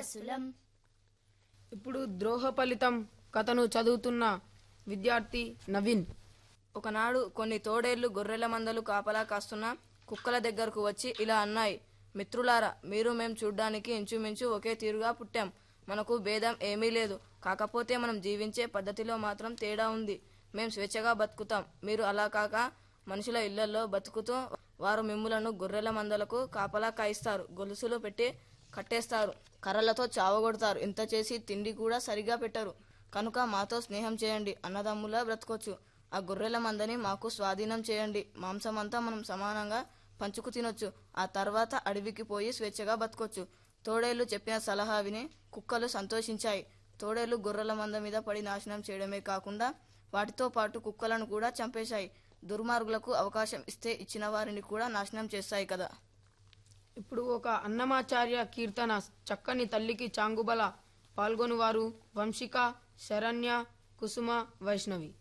వారసులం ఇప్పుడు ద్రోహ ఫలితం కథను చదువుతున్న విద్యార్థి నవీన్ ఒకనాడు కొన్ని తోడేళ్లు గొర్రెల మందలు కాపలా కాస్తున్న కుక్కల దగ్గరకు వచ్చి ఇలా అన్నాయి మిత్రులారా మీరు మేం చూడ్డానికి ఇంచుమించు ఒకే తీరుగా పుట్టాం మనకు భేదం ఏమీ లేదు కాకపోతే మనం జీవించే పద్ధతిలో మాత్రం తేడా ఉంది మేం స్వేచ్ఛగా బతుకుతాం మీరు అలా కాక మనుషుల ఇళ్లలో బతుకుతూ వారు మిమ్ములను గొర్రెల మందలకు కాపలా కాయిస్తారు గొలుసులు పెట్టి కట్టేస్తారు కర్రలతో చావగొడతారు ఇంత చేసి తిండి కూడా సరిగా పెట్టరు కనుక మాతో స్నేహం చేయండి అన్నదమ్ములా బ్రతకొచ్చు ఆ గొర్రెల మందని మాకు స్వాధీనం చేయండి మాంసమంతా మనం సమానంగా పంచుకు తినొచ్చు ఆ తర్వాత అడవికి పోయి స్వేచ్ఛగా బతకొచ్చు తోడేళ్లు చెప్పిన సలహా విని కుక్కలు సంతోషించాయి తోడేళ్లు గొర్రెల మంద మీద పడి నాశనం చేయడమే కాకుండా వాటితో పాటు కుక్కలను కూడా చంపేశాయి దుర్మార్గులకు అవకాశం ఇస్తే ఇచ్చిన వారిని కూడా నాశనం చేస్తాయి కదా ఇప్పుడు ఒక అన్నమాచార్య కీర్తన చక్కని తల్లికి చాంగుబల పాల్గొనువారు వంశిక శరణ్య కుసుమ వైష్ణవి